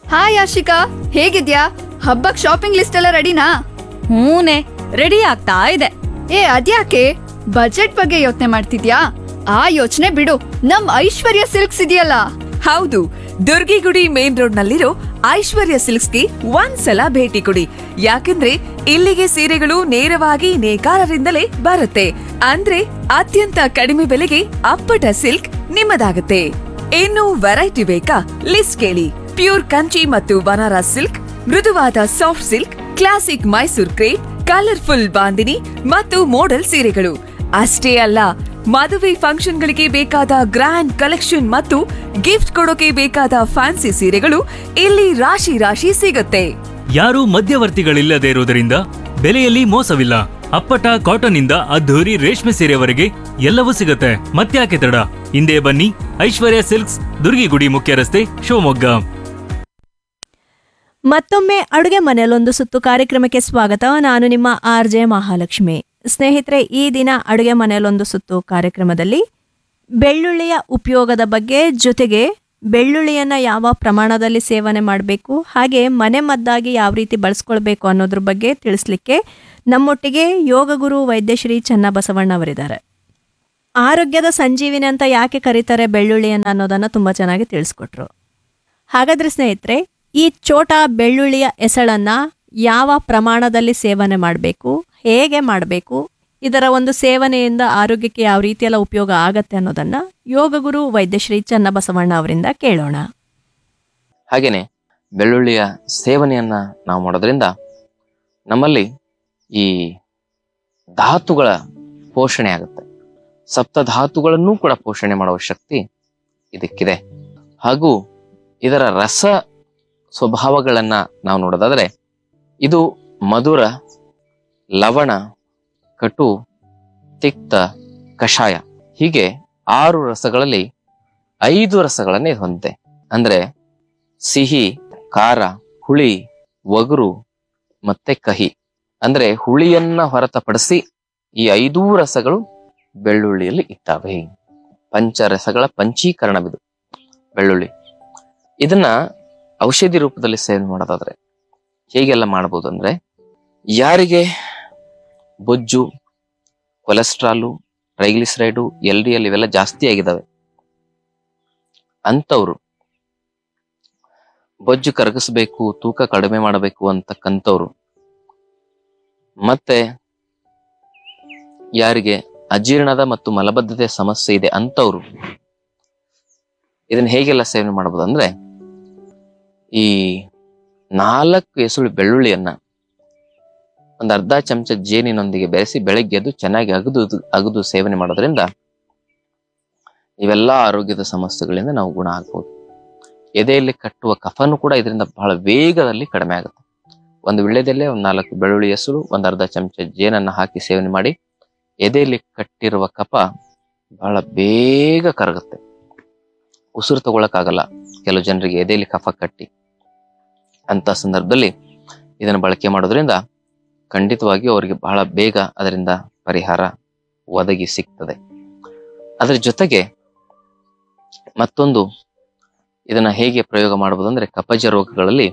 hi Ashika ಹೇಗಿದ್ಯಾ ಹಬ್ಬಕ್ shopping list ಎಲ್ಲ ರೆಡಿನಾ ಹೂನೆ ರೆಡಿ ಆಗ್ತಾ ಇದೆ ಏ ಅದ್ಯಾಕೆ ಬಜೆಟ್ ಬಗ್ಗೆ ಯೋಚನೆ ಮಾಡ್ತಿದ್ಯಾ ಆ ಯೋಚನೆ ಬಿಡು ನಮ್ ಐಶ್ವರ್ಯ ಸಿಲ್ಕ್ಸ್ ಇದೆಯಲ್ಲ ಹೌದು ದುರ್ಗಿಗುಡಿ ಮೇನ್ ರೋಡ್ ನಲ್ಲಿರೋ ಐಶ್ವರ್ಯ ಸಿಲ್ಕ್ಸ್ಗೆ ಒಂದ್ಸಲ ಭೇಟಿ ಕೊಡಿ ಯಾಕಂದ್ರೆ ಇಲ್ಲಿಗೆ ಸೀರೆಗಳು ನೇರವಾಗಿ ನೇಕಾರರಿಂದಲೇ ಬರುತ್ತೆ ಅಂದ್ರೆ ಅತ್ಯಂತ ಕಡಿಮೆ ಬೆಲೆಗೆ ಅಪ್ಪಟ ಸಿಲ್ಕ್ ನಿಮ್ಮದಾಗುತ್ತೆ ಇನ್ನು ವೆರೈಟಿ ಬೇಕಾ ಲಿಸ್ಟ್ ಕೇಳಿ ಪ್ಯೂರ್ ಕಂಚಿ ಮತ್ತು ಬನಾರಸ್ ಸಿಲ್ಕ್ ಮೃದುವಾದ soft silk classic Mysore crepe colourful bandhani ಮತ್ತು ಮೋಡಲ್ ಸೀರೆಗಳು ಅಷ್ಟೇ ಅಲ್ಲ ಮದುವೆ ಫಂಕ್ಷನ್ಗಳಿಗೆ ಬೇಕಾದ ಗ್ರ್ಯಾಂಡ್ ಕಲೆಕ್ಷನ್ ಮತ್ತು ಗಿಫ್ಟ್ ಕೊಡೋಕೆ ಬೇಕಾದ ಫ್ಯಾನ್ಸಿ ಸೀರೆಗಳು ಇಲ್ಲಿ ರಾಶಿ ರಾಶಿ ಸಿಗುತ್ತೆ ಯಾರೂ ಮಧ್ಯವರ್ತಿಗಳಿಲ್ಲದೆ ಇರುವುದರಿಂದ ಬೆಲೆಯಲ್ಲಿ ಮೋಸವಿಲ್ಲ ಅಪ್ಪಟ ಕಾಟನ್ ಇಂದ ಅದ್ಧೂರಿ ರೇಷ್ಮೆ ಸೀರೆವರೆಗೆ ಎಲ್ಲವೂ ಸಿಗುತ್ತೆ ಮತ್ತ್ಯಾಕೆ ತಡ ಹಿಂದೆ ಬನ್ನಿ ಐಶ್ವರ್ಯ ಸಿಲ್ಕ್ಸ್ ದುರ್ಗಿಗುಡಿ ಮುಖ್ಯ ರಸ್ತೆ ಶಿವಮೊಗ್ಗ ಮತ್ತೊಮ್ಮೆ ಅಡುಗೆ ಮನೆಯಲ್ಲೊಂದು ಸುತ್ತು ಕಾರ್ಯಕ್ರಮಕ್ಕೆ ಸ್ವಾಗತ ನಾನು ನಿಮ್ಮ ಆರ್ ಜೆ ಮಹಾಲಕ್ಷ್ಮಿ ಸ್ನೇಹಿತರೆ ಈ ದಿನ ಅಡುಗೆ ಮನೆಯಲ್ಲೊಂದು ಸುತ್ತು ಕಾರ್ಯಕ್ರಮದಲ್ಲಿ ಬೆಳ್ಳುಳ್ಳಿಯ ಉಪಯೋಗದ ಬಗ್ಗೆ ಜೊತೆಗೆ ಬೆಳ್ಳುಳ್ಳಿಯನ್ನು ಯಾವ ಪ್ರಮಾಣದಲ್ಲಿ ಸೇವನೆ ಮಾಡಬೇಕು ಹಾಗೆ ಮನೆ ಮದ್ದಾಗಿ ಯಾವ ರೀತಿ ಬಳಸ್ಕೊಳ್ಬೇಕು ಅನ್ನೋದ್ರ ಬಗ್ಗೆ ತಿಳಿಸ್ಲಿಕ್ಕೆ ನಮ್ಮೊಟ್ಟಿಗೆ ಯೋಗಗುರು ವೈದ್ಯಶ್ರೀ ಚನ್ನಬಸವಣ್ಣ ಅವರಿದ್ದಾರೆ ಆರೋಗ್ಯದ ಸಂಜೀವಿನಿ ಅಂತ ಯಾಕೆ ಕರೀತಾರೆ ಬೆಳ್ಳುಳ್ಳಿಯನ್ನು ಅನ್ನೋದನ್ನು ತುಂಬ ಚೆನ್ನಾಗಿ ತಿಳಿಸ್ಕೊಟ್ರು ಹಾಗಾದ್ರೆ ಸ್ನೇಹಿತರೆ ಈ ಚೋಟ ಬೆಳ್ಳುಳ್ಳಿಯ ಎಸಳನ್ನ ಯಾವ ಪ್ರಮಾಣದಲ್ಲಿ ಸೇವನೆ ಮಾಡಬೇಕು ಹೇಗೆ ಮಾಡಬೇಕು ಇದರ ಒಂದು ಸೇವನೆಯಿಂದ ಆರೋಗ್ಯಕ್ಕೆ ಯಾವ ರೀತಿಯೆಲ್ಲ ಉಪಯೋಗ ಆಗತ್ತೆ ಅನ್ನೋದನ್ನ ಯೋಗಗುರು ವೈದ್ಯಶ್ರೀ ಚನ್ನಬಸವಣ್ಣ ಅವರಿಂದ ಕೇಳೋಣ ಹಾಗೇನೆ ಬೆಳ್ಳುಳ್ಳಿಯ ಸೇವನೆಯನ್ನ ನಾವು ಮಾಡೋದ್ರಿಂದ ನಮ್ಮಲ್ಲಿ ಈ ಧಾತುಗಳ ಪೋಷಣೆ ಆಗುತ್ತೆ ಸಪ್ತ ಧಾತುಗಳನ್ನು ಕೂಡ ಪೋಷಣೆ ಮಾಡುವ ಶಕ್ತಿ ಇದಕ್ಕಿದೆ ಹಾಗೂ ಇದರ ರಸ ಸ್ವಭಾವಗಳನ್ನ ನಾವು ನೋಡೋದಾದ್ರೆ ಇದು ಮಧುರ ಲವಣ ಕಟು ತಿಕ್ತ ಕಷಾಯ ಹೀಗೆ ಆರು ರಸಗಳಲ್ಲಿ ಐದು ರಸಗಳನ್ನೇ ಇದು ಹೊಂದಿದೆ ಅಂದ್ರೆ ಸಿಹಿ ಖಾರ ಹುಳಿ ಒಗರು ಮತ್ತೆ ಕಹಿ ಅಂದ್ರೆ ಹುಳಿಯನ್ನ ಹೊರತುಪಡಿಸಿ ಈ ಐದೂ ರಸಗಳು ಬೆಳ್ಳುಳ್ಳಿಯಲ್ಲಿ ಇದ್ದಾವೆ ಪಂಚರಸಗಳ ಪಂಚೀಕರಣವಿದು ಬೆಳ್ಳುಳ್ಳಿ ಇದನ್ನ ಔಷಧಿ ರೂಪದಲ್ಲಿ ಸೇವನೆ ಮಾಡೋದಾದ್ರೆ ಹೇಗೆಲ್ಲ ಮಾಡಬಹುದು ಅಂದ್ರೆ ಯಾರಿಗೆ ಬೊಜ್ಜು cholesterol triglyceride L D L ಇವೆಲ್ಲ ಜಾಸ್ತಿ ಆಗಿದಾವೆ ಅಂತವ್ರು ಬೊಜ್ಜು ಕರಗಿಸ್ಬೇಕು ತೂಕ ಕಡಿಮೆ ಮಾಡಬೇಕು ಅಂತಕ್ಕಂಥವ್ರು ಮತ್ತೆ ಯಾರಿಗೆ ಅಜೀರ್ಣದ ಮತ್ತು ಮಲಬದ್ಧತೆ ಸಮಸ್ಯೆ ಇದೆ ಅಂತವ್ರು ಇದನ್ನ ಹೇಗೆಲ್ಲ ಸೇವನೆ ಮಾಡಬಹುದು ಅಂದ್ರೆ ಈ ನಾಲ್ಕು ಎಸುಳು ಬೆಳ್ಳುಳ್ಳಿಯನ್ನ ಒಂದು ಅರ್ಧ ಚಮಚ ಜೇನಿನೊಂದಿಗೆ ಬೆರೆಸಿ ಬೆಳಗ್ಗೆ ಎದ್ದು ಚೆನ್ನಾಗಿ ಅಗದು ಅಗದು ಸೇವನೆ ಮಾಡೋದ್ರಿಂದ ಇವೆಲ್ಲ ಆರೋಗ್ಯದ ಸಮಸ್ಯೆಗಳಿಂದ ನಾವು ಗುಣ ಆಗ್ಬೋದು ಎದೆಯಲ್ಲಿ ಕಟ್ಟುವ ಕಫನು ಕೂಡ ಇದರಿಂದ ಬಹಳ ವೇಗದಲ್ಲಿ ಕಡಿಮೆ ಆಗುತ್ತೆ ಒಂದು ವಿಳ್ಯದಲ್ಲೇ ಒಂದು ನಾಲ್ಕು ಬೆಳ್ಳುಳ್ಳಿ ಹೆಸರು ಒಂದು ಅರ್ಧ ಚಮಚ ಜೇನನ್ನ ಹಾಕಿ ಸೇವನೆ ಮಾಡಿ ಎದೆಯಲ್ಲಿ ಕಟ್ಟಿರುವ ಕಫ ಬಹಳ ಬೇಗ ಕರಗುತ್ತೆ ಉಸಿರು ತಗೊಳಕ್ಕಾಗಲ್ಲ ಕೆಲವು ಜನರಿಗೆ ಎದೆಯಲ್ಲಿ ಕಫ ಕಟ್ಟಿ ಅಂತ ಸಂದರ್ಭದಲ್ಲಿ ಇದನ್ನು ಬಳಕೆ ಮಾಡೋದ್ರಿಂದ ಖಂಡಿತವಾಗಿಯೂ ಅವರಿಗೆ ಬಹಳ ಬೇಗ ಅದರಿಂದ ಪರಿಹಾರ ಒದಗಿ ಸಿಗ್ತದೆ ಅದರ ಜೊತೆಗೆ ಮತ್ತೊಂದು ಇದನ್ನ ಹೇಗೆ ಪ್ರಯೋಗ ಮಾಡಬಹುದು ಅಂದ್ರೆ ಕಪಜ ರೋಗಗಳಲ್ಲಿ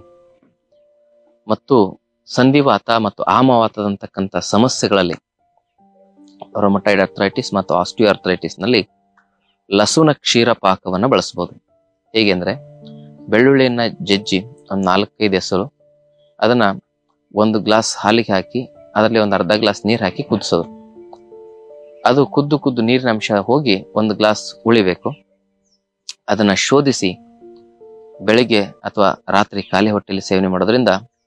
ಮತ್ತು ಸಂಧಿವಾತ ಮತ್ತು ಆಮವಾತದಂತಕ್ಕಂಥ ಸಮಸ್ಯೆಗಳಲ್ಲಿ ರೊಮಟೈಡ್ ಅರ್ಥ್ರೈಟಿಸ್ ಮತ್ತು ಆಸ್ಟಿಯೋ ಅರ್ಥ್ರೈಟಿಸ್ ನಲ್ಲಿ ಲಸುನ ಕ್ಷೀರ ಪಾಕವನ್ನ ಬಳಸಬಹುದು ಹೇಗೆ ಅಂದ್ರೆ ಬೆಳ್ಳುಳ್ಳಿಯನ್ನ ಜಜ್ಜಿ ಒಂದು ನಾಲ್ಕೈದು ಹೆಸರು ಅದನ್ನ ಒಂದು ಗ್ಲಾಸ್ ಹಾಲಿಗೆ ಹಾಕಿ ಅದರಲ್ಲಿ ಒಂದು ಅರ್ಧ ಗ್ಲಾಸ್ ನೀರು ಹಾಕಿ ಕುದಿಸೋದು ಅದು ಕುದ್ದು ಕುದ್ದು ನೀರಿನ ಅಂಶ ಹೋಗಿ ಒಂದು ಗ್ಲಾಸ್ ಉಳಿಬೇಕು ಅದನ್ನ ಶೋಧಿಸಿ ಬೆಳಿಗ್ಗೆ ಅಥವಾ ರಾತ್ರಿ ಖಾಲಿ ಹೊಟ್ಟೆಯಲ್ಲಿ ಸೇವನೆ ಮಾಡೋದ್ರಿಂದ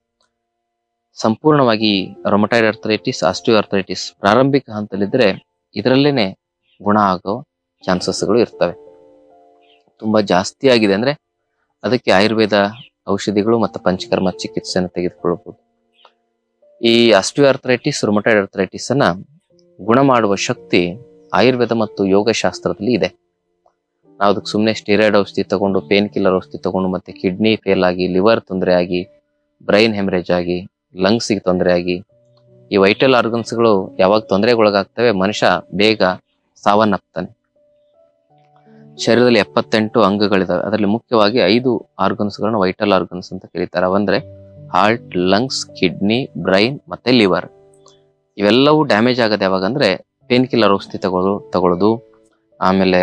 ಸಂಪೂರ್ಣವಾಗಿ ರೊಮಟೈಡ್ ಅರ್ಥರೈಟಿಸ್ ಆಸ್ಟಿಯೋ ಅರ್ಥರೈಟಿಸ್ ಪ್ರಾರಂಭಿಕ ಹಂತದಲ್ಲಿದ್ದರೆ ಇದರಲ್ಲೇನೆ ಗುಣ ಆಗೋ ಚಾನ್ಸಸ್ಗಳು ಇರ್ತವೆ ತುಂಬಾ ಜಾಸ್ತಿ ಆಗಿದೆ ಅಂದ್ರೆ ಅದಕ್ಕೆ ಆಯುರ್ವೇದ ಔಷಧಿಗಳು ಮತ್ತು ಪಂಚಕರ್ಮ ಚಿಕಿತ್ಸೆಯನ್ನು ತೆಗೆದುಕೊಳ್ಳಬಹುದು ಈ ಆಸ್ಟಿಯೋ ಅರ್ಥರೈಟಿಸ್ ರೊಮಟೈಡ್ ಅರ್ಥರೈಟಿಸ್ ಅನ್ನ ಗುಣ ಮಾಡುವ ಶಕ್ತಿ ಆಯುರ್ವೇದ ಮತ್ತು ಯೋಗಶಾಸ್ತ್ರದಲ್ಲಿ ಇದೆ ನಾವು ಅದಕ್ಕೆ ಸುಮ್ಮನೆ ಸ್ಟೀರಾಯ್ಡ್ ಔಷಧಿ ತಗೊಂಡು ಪೇನ್ ಕಿಲ್ಲರ್ ಔಷಧಿ ತಗೊಂಡು ಮತ್ತೆ ಕಿಡ್ನಿ ಫೇಲ್ ಆಗಿ ಲಿವರ್ ತೊಂದರೆ ಆಗಿ ಬ್ರೈನ್ ಹೆಮರೇಜ್ ಆಗಿ ಲಂಗ್ಸಿಗೆ ತೊಂದರೆ ಆಗಿ ಈ ವೈಟಲ್ ಆರ್ಗನ್ಸ್ಗಳು ಯಾವಾಗ ತೊಂದರೆಗೊಳಗಾಗ್ತವೆ ಮನುಷ್ಯ ಬೇಗ ಸಾವನ್ನಪ್ತಾನೆ ಶರೀರದಲ್ಲಿ ಎಪ್ಪತ್ತೆಂಟು ಅಂಗಗಳಿದಾವೆ ಅದರಲ್ಲಿ ಮುಖ್ಯವಾಗಿ ಐದು ಆರ್ಗನ್ಸ್ಗಳನ್ನ ವೈಟಲ್ ಆರ್ಗನ್ಸ್ ಅಂತ ಕರೀತಾರೆ ಅವಂದ್ರೆ ಹಾರ್ಟ್ ಲಂಗ್ಸ್ ಕಿಡ್ನಿ ಬ್ರೈನ್ ಮತ್ತೆ ಲಿವರ್ ಇವೆಲ್ಲವೂ ಡ್ಯಾಮೇಜ್ ಆಗೋದು ಯಾವಾಗ ಅಂದ್ರೆ ಪೇನ್ ಕಿಲ್ಲರ್ ಔಷಧಿ ತಗೊಳ್ಳೋದು ತಗೊಳ್ಳೋದು ಆಮೇಲೆ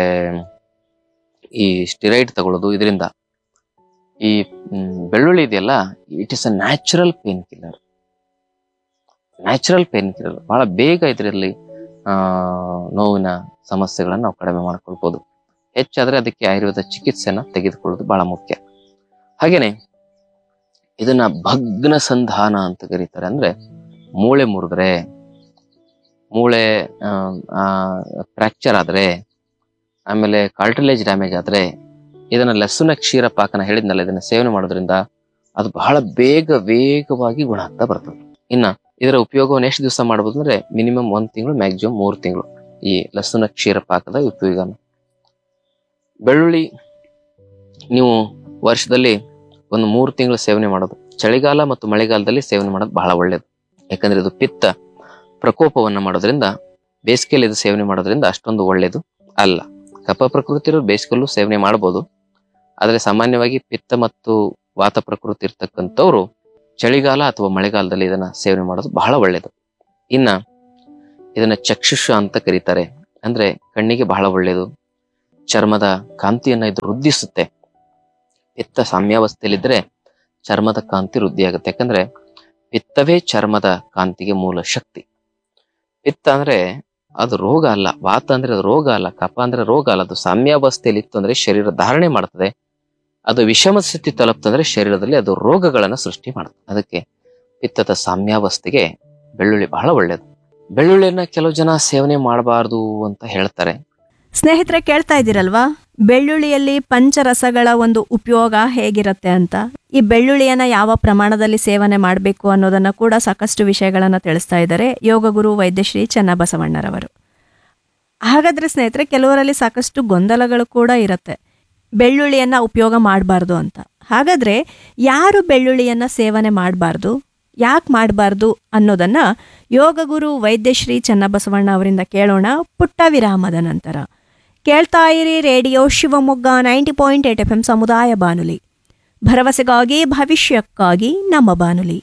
ಈ ಸ್ಟಿರೈಡ್ ತಗೊಳ್ಳೋದು ಇದರಿಂದ ಈ ಮ್, ಬೆಳ್ಳುಳ್ಳಿ ಇದೆಯಲ್ಲ it is a natural painkiller natural painkiller ಬಹಳ ಬೇಗ ಇದರಲ್ಲಿ ಆ ನೋವಿನ ಸಮಸ್ಯೆಗಳನ್ನ ನಾವು ಕಡಿಮೆ ಮಾಡ್ಕೊಳ್ಬಹುದು ಹೆಚ್ಚಾದ್ರೆ ಅದಕ್ಕೆ ಆಯುರ್ವೇದ ಚಿಕಿತ್ಸೆನ ತೆಗೆದುಕೊಳ್ಳೋದು ಬಹಳ ಮುಖ್ಯ ಹಾಗೇನೆ ಇದನ್ನ ಭಗ್ನ ಸಂಧಾನ ಅಂತ ಕರೀತಾರೆ ಅಂದ್ರೆ ಮೂಳೆ ಮುರಿದ್ರೆ ಮೂಳೆ ಫ್ರಾಕ್ಚರ್ ಆದ್ರೆ ಆಮೇಲೆ ಕಾರ್ಟಿಲೇಜ್ ಡ್ಯಾಮೇಜ್ ಆದ್ರೆ ಇದನ್ನ ಲಸುನ ಕ್ಷೀರ ಪಾಕನ ಹೇಳಿದ್ನಲ್ಲ ಇದನ್ನ ಸೇವನೆ ಮಾಡೋದ್ರಿಂದ ಅದು ಬಹಳ ಬೇಗ ವೇಗವಾಗಿ ಗುಣ ಆಗ್ತಾ ಬರ್ತದೆ ಇನ್ನ ಇದರ ಉಪಯೋಗವನ್ನು ಎಷ್ಟು ದಿವಸ ಮಾಡಬಹುದು ಅಂದ್ರೆ ಮಿನಿಮಮ್ ಒಂದ್ ತಿಂಗಳು ಮ್ಯಾಕ್ಸಿಮಮ್ ಮೂರು ತಿಂಗಳು ಈ ಲಸುನ ಕ್ಷೀರ ಪಾಕದ ಉಪಯೋಗ ಬೆಳ್ಳುಳ್ಳಿ ನೀವು ವರ್ಷದಲ್ಲಿ ಒಂದು ಮೂರು ತಿಂಗಳು ಸೇವನೆ ಮಾಡೋದು ಚಳಿಗಾಲ ಮತ್ತು ಮಳೆಗಾಲದಲ್ಲಿ ಸೇವನೆ ಮಾಡೋದು ಬಹಳ ಒಳ್ಳೇದು ಯಾಕಂದ್ರೆ ಇದು ಪಿತ್ತ ಪ್ರಕೋಪವನ್ನ ಮಾಡೋದ್ರಿಂದ ಬೇಸಿಗೆಯಲ್ಲಿ ಇದು ಸೇವನೆ ಮಾಡೋದ್ರಿಂದ ಅಷ್ಟೊಂದು ಒಳ್ಳೇದು ಅಲ್ಲ ಕಫ ಪ್ರಕೃತಿ ಇರೋರು ಬೇಸಿಗೆಲ್ಲೂ ಸೇವನೆ ಮಾಡಬಹುದು ಆದ್ರೆ ಸಾಮಾನ್ಯವಾಗಿ ಪಿತ್ತ ಮತ್ತು ವಾತ ಪ್ರಕೃತಿ ಇರ್ತಕ್ಕಂಥವ್ರು ಚಳಿಗಾಲ ಅಥವಾ ಮಳೆಗಾಲದಲ್ಲಿ ಇದನ್ನ ಸೇವನೆ ಮಾಡೋದು ಬಹಳ ಒಳ್ಳೇದು ಇನ್ನ ಇದನ್ನ ಚಕ್ಷುಷ ಅಂತ ಕರೀತಾರೆ ಅಂದ್ರೆ ಕಣ್ಣಿಗೆ ಬಹಳ ಒಳ್ಳೇದು ಚರ್ಮದ ಕಾಂತಿಯನ್ನ ಇದು ವೃದ್ಧಿಸುತ್ತೆ ಪಿತ್ತ ಸಾಮ್ಯಾವಸ್ಥೆಯಲ್ಲಿದ್ರೆ ಚರ್ಮದ ಕಾಂತಿ ವೃದ್ಧಿಯಾಗುತ್ತೆ ಯಾಕಂದ್ರೆ ಪಿತ್ತವೇ ಚರ್ಮದ ಕಾಂತಿಗೆ ಮೂಲ ಶಕ್ತಿ ಪಿತ್ತ ಅಂದ್ರೆ ಅದು ರೋಗ ಅಲ್ಲ ವಾತ ಅಂದ್ರೆ ಅದು ರೋಗ ಅಲ್ಲ ಕಫ ಅಂದ್ರೆ ರೋಗ ಅಲ್ಲ ಅದು ಸಾಮ್ಯಾವಸ್ಥೆಯಲ್ಲಿ ಇತ್ತು ಅಂದ್ರೆ ಶರೀರ ಧಾರಣೆ ಮಾಡ್ತದೆ ಅದು ವಿಷಮ ಸ್ಥಿತಿ ತಲುಪ್ತಂದ್ರೆ ಶರೀರದಲ್ಲಿ ಅದು ರೋಗಗಳನ್ನ ಸೃಷ್ಟಿ ಮಾಡುತ್ತೆ ಅದಕ್ಕೆ ಪಿತ್ತದ ಸಾಮ್ಯಾವಸ್ಥೆಗೆ ಬೆಳ್ಳುಳ್ಳಿ ಬಹಳ ಒಳ್ಳೇದು ಬೆಳ್ಳುಳ್ಳಿಯನ್ನ ಕೆಲವು ಜನ ಸೇವನೆ ಮಾಡಬಾರ್ದು ಅಂತ ಹೇಳ್ತಾರೆ ಸ್ನೇಹಿತರೆ ಕೇಳ್ತಾ ಇದ್ದೀರಲ್ವಾ ಬೆಳ್ಳುಳ್ಳಿಯಲ್ಲಿ ಪಂಚರಸಗಳ ಒಂದು ಉಪಯೋಗ ಹೇಗಿರುತ್ತೆ ಅಂತ ಈ ಬೆಳ್ಳುಳ್ಳಿಯನ್ನ ಯಾವ ಪ್ರಮಾಣದಲ್ಲಿ ಸೇವನೆ ಮಾಡಬೇಕು ಅನ್ನೋದನ್ನ ಕೂಡ ಸಾಕಷ್ಟು ವಿಷಯಗಳನ್ನ ತಿಳಿಸ್ತಾ ಇದ್ದಾರೆ ಯೋಗಗುರು ವೈದ್ಯಶ್ರೀ ಚನ್ನಬಸವಣ್ಣರವರು ಹಾಗಾದ್ರೆ ಸ್ನೇಹಿತರೆ ಕೆಲವರಲ್ಲಿ ಸಾಕಷ್ಟು ಗೊಂದಲಗಳು ಕೂಡ ಇರುತ್ತೆ ಬೆಳ್ಳುಳ್ಳಿಯನ್ನ ಉಪಯೋಗ ಮಾಡಬಾರ್ದು ಅಂತ ಹಾಗಾದ್ರೆ ಯಾರು ಬೆಳ್ಳುಳ್ಳಿಯನ್ನ ಸೇವನೆ ಮಾಡಬಾರ್ದು ಯಾಕೆ ಮಾಡಬಾರ್ದು ಅನ್ನೋದನ್ನ ಯೋಗಗುರು ವೈದ್ಯಶ್ರೀ ಚನ್ನಬಸವಣ್ಣ ಅವರಿಂದ ಕೇಳೋಣ ಪುಟ್ಟ ವಿರಾಮದ ನಂತರ ಕೇಳ್ತಾ ಇರಿ radio Shivamogga ninety point eight F M ಸಮುದಾಯ ಬಾನುಲಿ ಭರವಸೆಗಾಗಿ ಭವಿಷ್ಯಕ್ಕಾಗಿ ನಮ್ಮ ಬಾನುಲಿ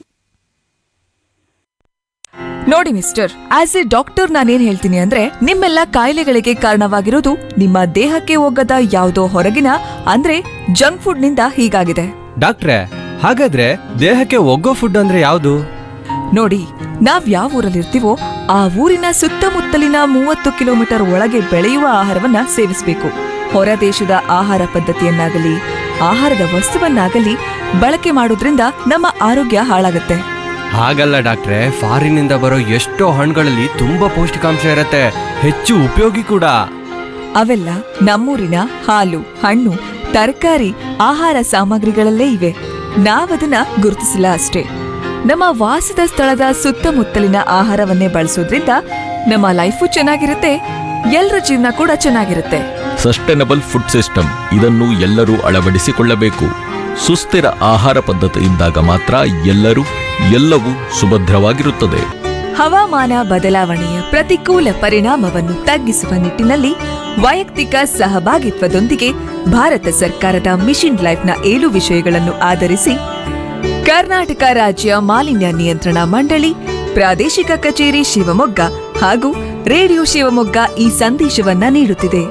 ನೋಡಿ ಮಿಸ್ಟರ್ ಆಸ್ ಎ ಡಾಕ್ಟರ್ ನಾನೇನ್ ಹೇಳ್ತೀನಿ ಅಂದ್ರೆ ನಿಮ್ಮೆಲ್ಲ ಕಾಯಿಲೆಗಳಿಗೆ ಕಾರಣವಾಗಿರೋದು ನಿಮ್ಮ ದೇಹಕ್ಕೆ ಹೋಗದ ಯಾವುದೋ ಹೊರಗಿನ ಅಂದ್ರೆ ಜಂಕ್ ಫುಡ್ ನಿಂದ ಹೀಗಾಗಿದೆ ಡಾಕ್ಟ್ರೆ ಹಾಗಾದ್ರೆ ದೇಹಕ್ಕೆ ಒಗ್ಗೋ ಫುಡ್ ಅಂದ್ರೆ ಯಾವುದು ನೋಡಿ ನಾವ್ ಯಾವ ಊರಲ್ಲಿರ್ತೀವೋ ಆ ಊರಿನ ಸುತ್ತಮುತ್ತಲಿನ ಮೂವತ್ತು ಕಿಲೋಮೀಟರ್ ಒಳಗೆ ಬೆಳೆಯುವ ಆಹಾರವನ್ನ ಸೇವಿಸಬೇಕು ಹೊರ ದೇಶದ ಆಹಾರ ಪದ್ಧತಿಯನ್ನಾಗಲಿ ಆಹಾರದ ವಸ್ತುವನ್ನಾಗಲಿ ಬಳಕೆ ಮಾಡೋದ್ರಿಂದ ನಮ್ಮ ಆರೋಗ್ಯ ಹಾಳಾಗುತ್ತೆ ಹಾಗಲ್ಲ ಡಾಕ್ಟ್ರೆ ಫಾರಿನಿಂದ ಬರೋ ಎಷ್ಟೋ ಹಣ್ಣುಗಳಲ್ಲಿ ತುಂಬಾ ಪೌಷ್ಟಿಕಾಂಶ ಇರತ್ತೆ ಹೆಚ್ಚು ಉಪಯೋಗಿ ಕೂಡ ಅವೆಲ್ಲ ನಮ್ಮೂರಿನ ಹಾಲು ಹಣ್ಣು ತರಕಾರಿ ಆಹಾರ ಸಾಮಗ್ರಿಗಳಲ್ಲೇ ಇವೆ ನಾವದನ್ನ ಗುರುತಿಸಿಲ್ಲ ಅಷ್ಟೇ ನಮ್ಮ ವಾಸದ ಸ್ಥಳದ ಸುತ್ತಮುತ್ತಲಿನ ಆಹಾರವನ್ನೇ ಬಳಸೋದ್ರಿಂದ ನಮ್ಮ ಲೈಫು ಚೆನ್ನಾಗಿರುತ್ತೆ ಎಲ್ಲರ ಜೀವನ ಕೂಡ ಚೆನ್ನಾಗಿರುತ್ತೆ ಸಸ್ಟೈನಬಲ್ ಫುಡ್ ಸಿಸ್ಟಮ್ ಇದನ್ನು ಎಲ್ಲರೂ ಅಳವಡಿಸಿಕೊಳ್ಳಬೇಕು ಸುಸ್ಥಿರ ಆಹಾರ ಪದ್ಧತಿ ಇದ್ದಾಗ ಮಾತ್ರ ಎಲ್ಲರೂ ಎಲ್ಲವೂ ಸುಭದ್ರವಾಗಿರುತ್ತದೆ ಹವಾಮಾನ ಬದಲಾವಣೆಯ ಪ್ರತಿಕೂಲ ಪರಿಣಾಮವನ್ನು ತಗ್ಗಿಸುವ ನಿಟ್ಟಿನಲ್ಲಿ ವೈಯಕ್ತಿಕ ಸಹಭಾಗಿತ್ವದೊಂದಿಗೆ ಭಾರತ ಸರ್ಕಾರದ ಮಿಷನ್ ಲೈಫ್ನ ಏಳು ವಿಷಯಗಳನ್ನು ಆಧರಿಸಿ ಕರ್ನಾಟಕ ರಾಜ್ಯ ಮಾಲಿನ್ಯ ನಿಯಂತ್ರಣ ಮಂಡಳಿ ಪ್ರಾದೇಶಿಕ ಕಚೇರಿ ಶಿವಮೊಗ್ಗ ಹಾಗೂ ರೇಡಿಯೋ ಶಿವಮೊಗ್ಗ ಈ ಸಂದೇಶವನ್ನ ನೀಡುತ್ತಿದೆ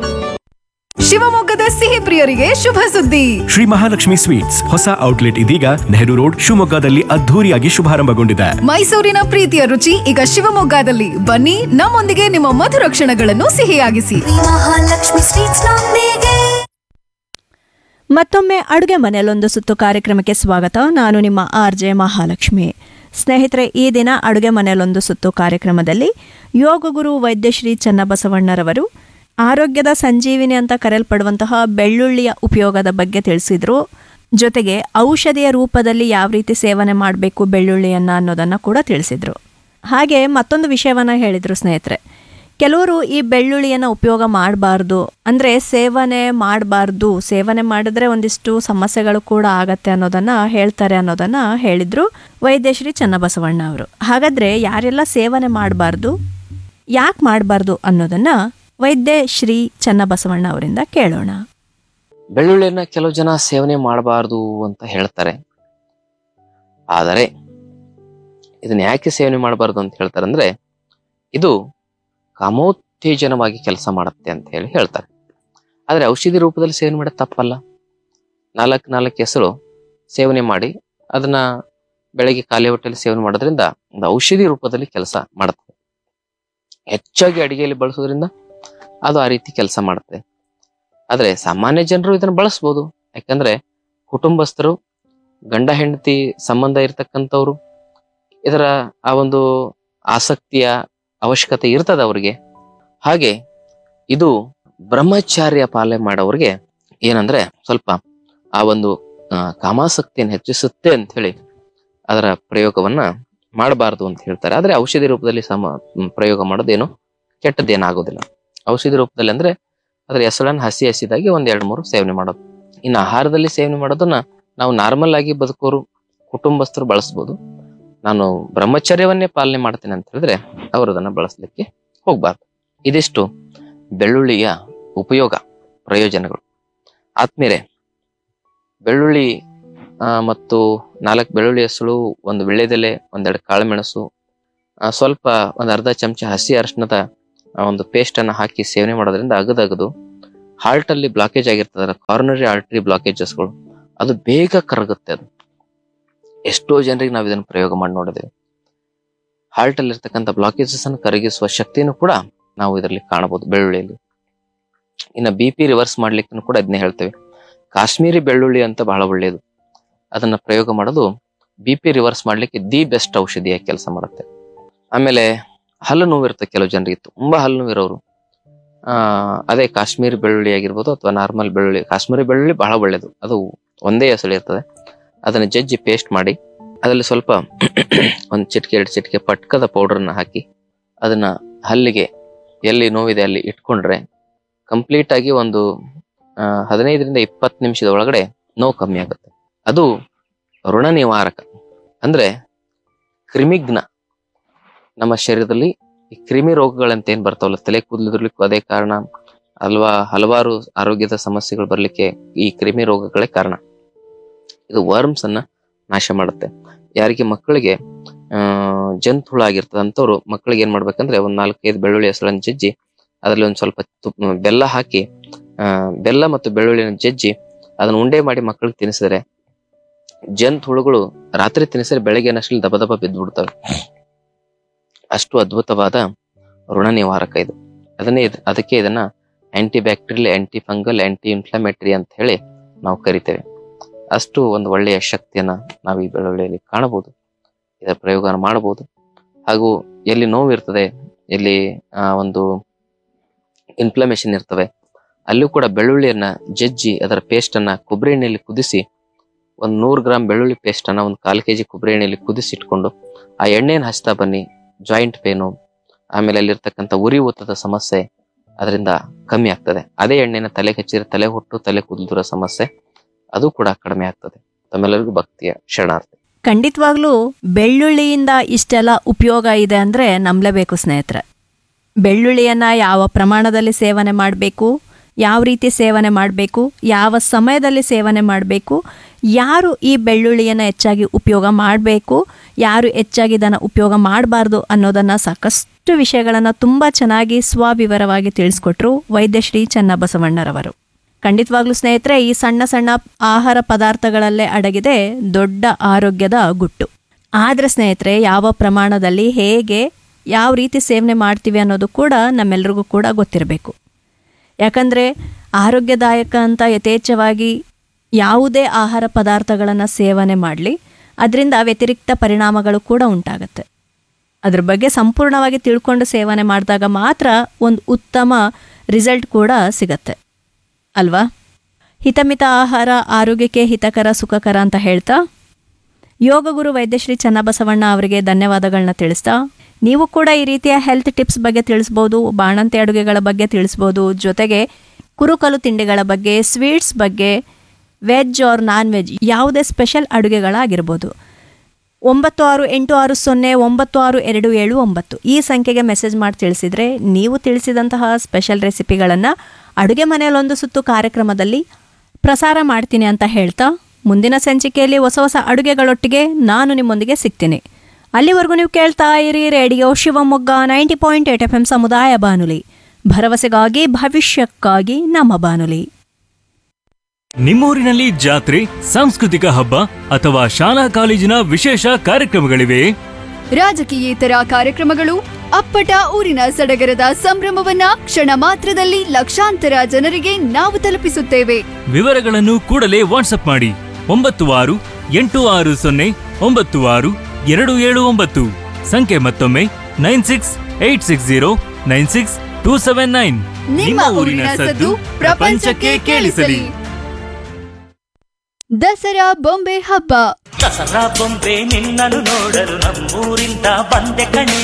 ಶಿವಮೊಗ್ಗದ ಸಿಹಿ ಪ್ರಿಯರಿಗೆ ಶುಭ ಸುದ್ದಿ ಶ್ರೀ ಮಹಾಲಕ್ಷ್ಮಿ ಸ್ವೀಟ್ಸ್ ಹೊಸ ಔಟ್ಲೆಟ್ ಇದೀಗ ನೆಹರು ರೋಡ್ ಶಿವಮೊಗ್ಗದಲ್ಲಿ ಅದ್ಧೂರಿಯಾಗಿ ಶುಭಾರಂಭಗೊಂಡಿದೆ ಮೈಸೂರಿನ ಪ್ರೀತಿಯ ರುಚಿ ಈಗ ಶಿವಮೊಗ್ಗದಲ್ಲಿ ಬನ್ನಿ ನಮ್ಮೊಂದಿಗೆ ನಿಮ್ಮ ಮಧುರ ಕ್ಷಣಗಳನ್ನು ಸಿಹಿಯಾಗಿಸಿ ಮಹಾಲಕ್ಷ್ಮಿ ಸ್ವೀಟ್ಸ್ ನೊಂದಿಗೆ ಮತ್ತೊಮ್ಮೆ ಅಡುಗೆ ಮನೆಯಲ್ಲೊಂದು ಸುತ್ತು ಕಾರ್ಯಕ್ರಮಕ್ಕೆ ಸ್ವಾಗತ ನಾನು ನಿಮ್ಮ ಆರ್ ಜೆ ಮಹಾಲಕ್ಷ್ಮಿ ಸ್ನೇಹಿತರೆ ಈ ದಿನ ಅಡುಗೆ ಮನೆಯಲ್ಲೊಂದು ಸುತ್ತು ಕಾರ್ಯಕ್ರಮದಲ್ಲಿ ಯೋಗಗುರು ವೈದ್ಯಶ್ರೀ ಚನ್ನಬಸವಣ್ಣರವರು ಆರೋಗ್ಯದ ಸಂಜೀವಿನಿ ಅಂತ ಕರೆಯಲ್ಪಡುವಂತಹ ಬೆಳ್ಳುಳ್ಳಿಯ ಉಪಯೋಗದ ಬಗ್ಗೆ ತಿಳಿಸಿದ್ರು ಜೊತೆಗೆ ಔಷಧಿಯ ರೂಪದಲ್ಲಿ ಯಾವ ರೀತಿ ಸೇವನೆ ಮಾಡಬೇಕು ಬೆಳ್ಳುಳ್ಳಿಯನ್ನು ಅನ್ನೋದನ್ನು ಕೂಡ ತಿಳಿಸಿದ್ರು ಹಾಗೆ ಮತ್ತೊಂದು ವಿಷಯವನ್ನು ಹೇಳಿದರು ಸ್ನೇಹಿತರೆ ಕೆಲವರು ಈ ಬೆಳ್ಳುಳ್ಳಿಯನ್ನು ಉಪಯೋಗ ಮಾಡಬಾರ್ದು ಅಂದರೆ ಸೇವನೆ ಮಾಡಬಾರ್ದು ಸೇವನೆ ಮಾಡಿದ್ರೆ ಒಂದಿಷ್ಟು ಸಮಸ್ಯೆಗಳು ಕೂಡ ಆಗತ್ತೆ ಅನ್ನೋದನ್ನು ಹೇಳ್ತಾರೆ ಅನ್ನೋದನ್ನು ಹೇಳಿದರು ವೈದ್ಯಶ್ರೀ ಚನ್ನಬಸವಣ್ಣ ಅವರು ಹಾಗಾದರೆ ಯಾರೆಲ್ಲ ಸೇವನೆ ಮಾಡಬಾರ್ದು ಯಾಕೆ ಮಾಡಬಾರ್ದು ಅನ್ನೋದನ್ನು ವೈದ್ಯ ಶ್ರೀ ಚನ್ನಬಸವಣ್ಣ ಅವರಿಂದ ಕೇಳೋಣ ಬೆಳ್ಳುಳ್ಳಿಯನ್ನ ಕೆಲವು ಜನ ಸೇವನೆ ಮಾಡಬಾರ್ದು ಅಂತ ಹೇಳ್ತಾರೆ ಆದರೆ ಇದನ್ನ ಯಾಕೆ ಸೇವನೆ ಮಾಡಬಾರ್ದು ಅಂತ ಹೇಳ್ತಾರೆ ಅಂದ್ರೆ ಇದು ಕಾಮೋತ್ತೇಜನವಾಗಿ ಕೆಲಸ ಮಾಡುತ್ತೆ ಅಂತ ಹೇಳಿ ಹೇಳ್ತಾರೆ ಆದ್ರೆ ಔಷಧಿ ರೂಪದಲ್ಲಿ ಸೇವನೆ ಮಾಡೋದು ತಪ್ಪಲ್ಲ ನಾಲ್ಕು ನಾಲ್ಕು ಹೆಸರು ಸೇವನೆ ಮಾಡಿ ಅದನ್ನ ಬೆಳಗ್ಗೆ ಖಾಲಿ ಹೊಟ್ಟೆಯಲ್ಲಿ ಸೇವನೆ ಮಾಡೋದ್ರಿಂದ ಒಂದು ಔಷಧಿ ರೂಪದಲ್ಲಿ ಕೆಲಸ ಮಾಡುತ್ತೆ ಹೆಚ್ಚಾಗಿ ಅಡಿಗೆಯಲ್ಲಿ ಬಳಸೋದ್ರಿಂದ ಅದು ಆ ರೀತಿ ಕೆಲಸ ಮಾಡುತ್ತೆ ಆದ್ರೆ ಸಾಮಾನ್ಯ ಜನರು ಇದನ್ನ ಬಳಸ್ಬೋದು ಯಾಕಂದ್ರೆ ಕುಟುಂಬಸ್ಥರು ಗಂಡ ಹೆಂಡತಿ ಸಂಬಂಧ ಇರ್ತಕ್ಕಂಥವ್ರು ಇದರ ಆ ಒಂದು ಆಸಕ್ತಿಯ ಅವಶ್ಯಕತೆ ಇರ್ತದೆ ಅವ್ರಿಗೆ ಹಾಗೆ ಇದು ಬ್ರಹ್ಮಚಾರ್ಯ ಪಾಲನೆ ಮಾಡೋರಿಗೆ ಏನಂದ್ರೆ ಸ್ವಲ್ಪ ಆ ಒಂದು ಆ, ಕಾಮಾಸಕ್ತಿಯನ್ನು ಹೆಚ್ಚಿಸುತ್ತೆ ಅಂತ ಹೇಳಿ ಅದರ ಪ್ರಯೋಗವನ್ನ ಮಾಡಬಾರದು ಅಂತ ಹೇಳ್ತಾರೆ ಆದ್ರೆ ಔಷಧಿ ರೂಪದಲ್ಲಿ ಸಮ ಮ್, ಪ್ರಯೋಗ ಮಾಡೋದೇನು ಕೆಟ್ಟದ್ದೇನಾಗೋದಿಲ್ಲ ಔಷಧಿ ರೂಪದಲ್ಲಿ ಅಂದ್ರೆ ಅದ್ರ ಹೆಸರನ್ನ ಹಸಿ ಹಸಿದಾಗಿ ಒಂದ್ ಎರಡ್ ಮೂರು ಸೇವನೆ ಮಾಡೋದು ಇನ್ನು ಆಹಾರದಲ್ಲಿ ಸೇವನೆ ಮಾಡೋದನ್ನ ನಾವು ನಾರ್ಮಲ್ ಆಗಿ ಬದುಕೋರು ಕುಟುಂಬಸ್ಥರು ಬಳಸ್ಬೋದು ನಾನು ಬ್ರಹ್ಮಚರ್ಯವನ್ನೇ ಪಾಲನೆ ಮಾಡ್ತೇನೆ ಅಂತ ಹೇಳಿದ್ರೆ ಅವರು ಅದನ್ನ ಬಳಸಲಿಕ್ಕೆ ಹೋಗ್ಬಾರ್ದು ಇದಿಷ್ಟು ಬೆಳ್ಳುಳ್ಳಿಯ ಉಪಯೋಗ ಪ್ರಯೋಜನಗಳು ಆದ್ಮೇಲೆ ಬೆಳ್ಳುಳ್ಳಿ ಆ, ಮತ್ತು ನಾಲ್ಕು ಬೆಳ್ಳುಳ್ಳಿ ಹೆಸಳು ಒಂದು ವಿಳ್ಳೆದೆಲೆ ಒಂದೆರಡು ಕಾಳುಮೆಣಸು ಆ, ಸ್ವಲ್ಪ ಒಂದ್ ಅರ್ಧ ಚಮಚ ಹಸಿ ಅರಿಶಿಣದ ಆ, ಒಂದು ಪೇಸ್ಟ್ ಅನ್ನ ಹಾಕಿ ಸೇವನೆ ಮಾಡೋದ್ರಿಂದ ಅಗದಗದು ಹಾರ್ಟ್ ಅಲ್ಲಿ ಬ್ಲಾಕೇಜ್ ಆಗಿರ್ತದಲ್ಲ ಕಾರ್ನರಿ ಆರ್ಟರಿ ಬ್ಲಾಕೇಜಸ್ಗಳು ಅದು ಬೇಗ ಕರಗುತ್ತೆ ಅದು ಎಷ್ಟೋ ಜನರಿಗೆ ನಾವು ಇದನ್ನು ಪ್ರಯೋಗ ಮಾಡಿ ನೋಡಿದ್ದೇವೆ ಹಾರ್ಟ್ ಅಲ್ಲಿ ಇರ್ತಕ್ಕಂಥ ಬ್ಲಾಕೇಜಸ್ ಅನ್ನು ಕರಗಿಸುವ ಶಕ್ತಿನೂ ಕೂಡ ನಾವು ಇದರಲ್ಲಿ ಕಾಣಬಹುದು ಬೆಳ್ಳುಳ್ಳಿಯಲ್ಲಿ ಇನ್ನು ಬಿ ಪಿ ರಿವರ್ಸ್ ಮಾಡ್ಲಿಕ್ಕೂ ಕೂಡ ಇದನ್ನೇ ಹೇಳ್ತೇವೆ ಕಾಶ್ಮೀರಿ ಬೆಳ್ಳುಳ್ಳಿ ಅಂತ ಬಹಳ ಒಳ್ಳೆಯದು ಅದನ್ನ ಪ್ರಯೋಗ ಮಾಡೋದು ಬಿ ಪಿ ರಿವರ್ಸ್ ಮಾಡ್ಲಿಕ್ಕೆ ದಿ ಬೆಸ್ಟ್ ಔಷಧಿಯಾಗಿ ಕೆಲಸ ಮಾಡುತ್ತೆ ಆಮೇಲೆ ಹಲ್ಲು ನೋವು ಇರುತ್ತೆ ಕೆಲವು ಜನರಿಗೆ ತುಂಬಾ ಹಲ್ಲು ನೋವು ಇರೋರು ಆ ಅದೇ ಕಾಶ್ಮೀರಿ ಬೆಳ್ಳುಳ್ಳಿ ಆಗಿರ್ಬೋದು ಅಥವಾ ನಾರ್ಮಲ್ ಬೆಳ್ಳುಳ್ಳಿ ಕಾಶ್ಮೀರಿ ಬೆಳ್ಳುಳ್ಳಿ ಬಹಳ ಒಳ್ಳೇದು ಅದು ಒಂದೇ ಹೆಸರು ಇರ್ತದೆ ಅದನ್ನ ಜಜ್ಜಿ ಪೇಸ್ಟ್ ಮಾಡಿ ಅದರಲ್ಲಿ ಸ್ವಲ್ಪ ಒಂದು ಚಿಟಿಕೆ ಎರಡು ಚಿಟಿಕೆ ಪಟ್ಕದ ಪೌಡರ್ನ ಹಾಕಿ ಅದನ್ನ ಹಲ್ಲಿಗೆ ಎಲ್ಲಿ ನೋವಿದೆ ಅಲ್ಲಿ ಇಟ್ಕೊಂಡ್ರೆ ಕಂಪ್ಲೀಟ್ ಆಗಿ ಒಂದು ಆ, ಹದಿನೈದರಿಂದ ಇಪ್ಪತ್ತು ನಿಮಿಷದ ಒಳಗಡೆ ನೋವು ಕಮ್ಮಿ ಆಗುತ್ತೆ ಅದು ಋಣ ನಿವಾರಕ ಅಂದ್ರೆ ಕ್ರಿಮಿಗ್ನ ನಮ್ಮ ಶರೀರದಲ್ಲಿ ಈ ಕ್ರಿಮಿ ರೋಗಗಳಂತ ಏನ್ ಬರ್ತಾವಲ್ಲ ತಲೆ ಕೂದಲಿರ್ಲಿಕ್ಕೂ ಅದೇ ಕಾರಣ ಅಲ್ವಾ ಹಲವಾರು ಆರೋಗ್ಯದ ಸಮಸ್ಯೆಗಳು ಬರ್ಲಿಕ್ಕೆ ಈ ಕ್ರಿಮಿ ರೋಗಗಳೇ ಕಾರಣ ಇದು ವರ್ಮ್ಸ್ ಅನ್ನ ನಾಶ ಮಾಡುತ್ತೆ ಯಾರಿಗೆ ಮಕ್ಕಳಿಗೆ ಆ ಜಂತುಹುಳ ಆಗಿರ್ತದೆ ಅಂತವ್ರು ಮಕ್ಕಳಿಗೆ ಏನ್ ಮಾಡ್ಬೇಕಂದ್ರೆ ಒಂದ್ ನಾಲ್ಕೈದು ಬೆಳ್ಳುಳ್ಳಿ ಹೆಸರನ್ನು ಜಜ್ಜಿ ಅದ್ರಲ್ಲಿ ಒಂದ್ ಸ್ವಲ್ಪ ತುಪ್ಪ ಬೆಲ್ಲ ಹಾಕಿ ಆ ಬೆಲ್ಲ ಮತ್ತು ಬೆಳ್ಳುಳ್ಳಿನ ಜಜ್ಜಿ ಅದನ್ನ ಉಂಡೆ ಮಾಡಿ ಮಕ್ಕಳಿಗೆ ತಿನ್ನಿಸಿದ್ರೆ ಜಂತುಹುಳುಗಳು ರಾತ್ರಿ ತಿನ್ನಿಸಿದ್ರೆ ಬೆಳಗ್ಗೆ ಅಷ್ಟಲ್ಲಿ ದಬ ದಬ ಬಿದ್ದು ಬಿಡ್ತವೆ ಅಷ್ಟು ಅದ್ಭುತವಾದ ಋಣ ನಿವಾರಕ ಇದು ಅದನ್ನೇ ಇದ್- ಅದಕ್ಕೆ ಇದನ್ನ anti bacterial anti fungal anti inflammatory ಅಂತ ಹೇಳಿ ನಾವು ಕರಿತೇವೆ ಅಷ್ಟು ಒಂದು ಒಳ್ಳೆಯ ಶಕ್ತಿಯನ್ನ ನಾವು ಈ ಬೆಳ್ಳುಳ್ಳಿಯಲ್ಲಿ ಕಾಣಬಹುದು ಇದರ ಪ್ರಯೋಗ ಮಾಡಬಹುದು ಹಾಗೂ ಎಲ್ಲಿ ನೋವು ಇರ್ತದೆ ಎಲ್ಲಿ ಆ ಒಂದು ಇನ್ಫ್ಲಮೇಷನ್ ಇರ್ತವೆ ಅಲ್ಲೂ ಕೂಡ ಬೆಳ್ಳುಳ್ಳಿಯನ್ನ ಜಜ್ಜಿ ಅದರ ಪೇಸ್ಟ್ ಅನ್ನ ಕೊಬ್ಬರಿ ಎಣ್ಣೆಯಲ್ಲಿ ಕುದಿಸಿ ಒಂದ್ ನೂರು ಗ್ರಾಮ್ ಬೆಳ್ಳುಳ್ಳಿ ಪೇಸ್ಟ್ ಅನ್ನ ಒಂದು ಕಾಲು ಕೆಜಿ ಕೊಬ್ಬರಿ ಎಣ್ಣೆಯಲ್ಲಿ ಕುದಿಸಿ ಇಟ್ಕೊಂಡು ಆ ಎಣ್ಣೆಯನ್ನು ಹಚ್ತಾ ಬನ್ನಿ ಜಾಯಿಂಟ್ ಪೇನು ಆಮೇಲೆ ಅಲ್ಲಿರ್ತಕ್ಕಂಥ ಉರಿ ಊತದ ಸಮಸ್ಯೆ ಅದರಿಂದ ಕಮ್ಮಿ ಆಗ್ತದೆ ಅದೇ ಎಣ್ಣೆನ ತಲೆಗೆ ಹಚ್ಚಿದ್ರೆ ತಲೆ ಹುಟ್ಟು ತಲೆ ಕೂದಲುರ ಸಮಸ್ಯೆ ಅದು ಕೂಡ ಕಡಿಮೆ ಆಗ್ತದೆ ತಮ್ಮೆಲ್ಲರಿಗೂ ಭಕ್ತಿಯ ಶರಣಾರ್ಥಿ ಖಂಡಿತವಾಗ್ಲೂ ಬೆಳ್ಳುಳ್ಳಿಯಿಂದ ಇಷ್ಟೆಲ್ಲ ಉಪಯೋಗ ಇದೆ ಅಂದರೆ ನಂಬಲೇಬೇಕು ಸ್ನೇಹಿತರೆ ಬೆಳ್ಳುಳ್ಳಿಯನ್ನ ಯಾವ ಪ್ರಮಾಣದಲ್ಲಿ ಸೇವನೆ ಮಾಡಬೇಕು ಯಾವ ರೀತಿ ಸೇವನೆ ಮಾಡಬೇಕು ಯಾವ ಸಮಯದಲ್ಲಿ ಸೇವನೆ ಮಾಡಬೇಕು ಯಾರು ಈ ಬೆಳ್ಳುಳ್ಳಿಯನ್ನು ಹೆಚ್ಚಾಗಿ ಉಪಯೋಗ ಮಾಡಬೇಕು ಯಾರು ಹೆಚ್ಚಾಗಿ ಇದನ್ನು ಉಪಯೋಗ ಮಾಡಬಾರ್ದು ಅನ್ನೋದನ್ನು ಸಾಕಷ್ಟು ವಿಷಯಗಳನ್ನು ತುಂಬ ಚೆನ್ನಾಗಿ ಸ್ವವಿವರವಾಗಿ ತಿಳಿಸ್ಕೊಟ್ರು ವೈದ್ಯಶ್ರೀ ಚನ್ನಬಸವಣ್ಣರವರು ಖಂಡಿತವಾಗ್ಲೂ ಸ್ನೇಹಿತರೆ ಈ ಸಣ್ಣ ಸಣ್ಣ ಆಹಾರ ಪದಾರ್ಥಗಳಲ್ಲೇ ಅಡಗಿದೆ ದೊಡ್ಡ ಆರೋಗ್ಯದ ಗುಟ್ಟು ಆದರೆ ಸ್ನೇಹಿತರೆ ಯಾವ ಪ್ರಮಾಣದಲ್ಲಿ ಹೇಗೆ ಯಾವ ರೀತಿ ಸೇವನೆ ಮಾಡ್ತೀವಿ ಅನ್ನೋದು ಕೂಡ ನಮ್ಮೆಲ್ರಿಗೂ ಕೂಡ ಗೊತ್ತಿರಬೇಕು ಯಾಕಂದರೆ ಆರೋಗ್ಯದಾಯಕ ಅಂತ ಯಥೇಚ್ಛವಾಗಿ ಯಾವುದೇ ಆಹಾರ ಪದಾರ್ಥಗಳನ್ನು ಸೇವನೆ ಮಾಡಲಿ ಅದರಿಂದ ವ್ಯತಿರಿಕ್ತ ಪರಿಣಾಮಗಳು ಕೂಡ ಉಂಟಾಗುತ್ತೆ ಅದ್ರ ಬಗ್ಗೆ ಸಂಪೂರ್ಣವಾಗಿ ತಿಳ್ಕೊಂಡು ಸೇವನೆ ಮಾಡಿದಾಗ ಮಾತ್ರ ಒಂದು ಉತ್ತಮ ರಿಸಲ್ಟ್ ಕೂಡ ಸಿಗತ್ತೆ ಅಲ್ವಾ ಹಿತಮಿತ ಆಹಾರ ಆರೋಗ್ಯಕ್ಕೆ ಹಿತಕರ ಸುಖಕರ ಅಂತ ಹೇಳ್ತಾ ಯೋಗ ಗುರು ವೈದ್ಯಶ್ರೀ ಚನ್ನಬಸವಣ್ಣ ಅವರಿಗೆ ಧನ್ಯವಾದಗಳನ್ನ ತಿಳಿಸ್ತಾ ನೀವು ಕೂಡ ಈ ರೀತಿಯ ಹೆಲ್ತ್ ಟಿಪ್ಸ್ ಬಗ್ಗೆ ತಿಳಿಸ್ಬೋದು ಬಾಣಂತಿ ಅಡುಗೆಗಳ ಬಗ್ಗೆ ತಿಳಿಸ್ಬೋದು ಜೊತೆಗೆ ಕುರುಕಲು ತಿಂಡಿಗಳ ಬಗ್ಗೆ ಸ್ವೀಟ್ಸ್ ಬಗ್ಗೆ ವೆಜ್ ಆರ್ ನಾನ್ ವೆಜ್ ಯಾವುದೇ ಸ್ಪೆಷಲ್ ಅಡುಗೆಗಳಾಗಿರ್ಬೋದು ಒಂಬತ್ತು ಆರು ಎಂಟು ಆರು ಸೊನ್ನೆ ಒಂಬತ್ತು ಆರು ಎರಡು ಏಳು ಒಂಬತ್ತು ಈ ಸಂಖ್ಯೆಗೆ ಮೆಸೇಜ್ ಮಾಡಿ ತಿಳಿಸಿದರೆ ನೀವು ತಿಳಿಸಿದಂತಹ ಸ್ಪೆಷಲ್ ರೆಸಿಪಿಗಳನ್ನು ಅಡುಗೆ ಮನೆಯಲ್ಲೊಂದು ಸುತ್ತು ಕಾರ್ಯಕ್ರಮದಲ್ಲಿ ಪ್ರಸಾರ ಮಾಡ್ತೀನಿ ಅಂತ ಹೇಳ್ತಾ ಮುಂದಿನ ಸಂಚಿಕೆಯಲ್ಲಿ ಹೊಸ ಹೊಸ ಅಡುಗೆಗಳೊಟ್ಟಿಗೆ ನಾನು ನಿಮ್ಮೊಂದಿಗೆ ಸಿಗ್ತೀನಿ ಅಲ್ಲಿವರೆಗೂ ನೀವು ಕೇಳ್ತಾ ಇರಿ radio Shivamogga ninety point eight F M ಸಮುದಾಯ ಬಾನುಲಿ ಭರವಸೆಗಾಗಿ ಭವಿಷ್ಯಕ್ಕಾಗಿ ನಮ್ಮ ಬಾನುಲಿ ನಿಮ್ಮೂರಿನಲ್ಲಿ ಜಾತ್ರೆ ಸಾಂಸ್ಕೃತಿಕ ಹಬ್ಬ ಅಥವಾ ಶಾಲಾ ಕಾಲೇಜಿನ ವಿಶೇಷ ಕಾರ್ಯಕ್ರಮಗಳಿವೆ ರಾಜಕೀಯೇತರ ಕಾರ್ಯಕ್ರಮಗಳು ಅಪ್ಪಟ ಊರಿನ ಸಡಗರದ ಸಂಭ್ರಮವನ್ನ ಕ್ಷಣ ಮಾತ್ರದಲ್ಲಿ ಲಕ್ಷಾಂತರ ಜನರಿಗೆ ನಾವು ತಲುಪಿಸುತ್ತೇವೆ ವಿವರಗಳನ್ನು ಕೂಡಲೇ ವಾಟ್ಸಪ್ ಮಾಡಿ ಒಂಬತ್ತು ಆರು ಎಂಟು ಆರು ಸೊನ್ನೆ ಒಂಬತ್ತು ಆರು ಎರಡು ಏಳು ಒಂಬತ್ತು ಸಂಖ್ಯೆ ಮತ್ತೊಮ್ಮೆ nine six eight six zero nine six two seven nine ನಿಮ್ಮ ಊರಿನ ಸದ್ದು ಪ್ರಪಂಚಕ್ಕೆ ಕೇಳಿಸಲಿ ದಸರಾ ಬೊಂಬೆ ಹಬ್ಬ ದಸರಾ ಬೊಂಬೆ ನಿನ್ನನ್ನು ನೋಡಲು ನಮ್ಮೂರಿಂದ ಬಂದೆ ಕಣೆ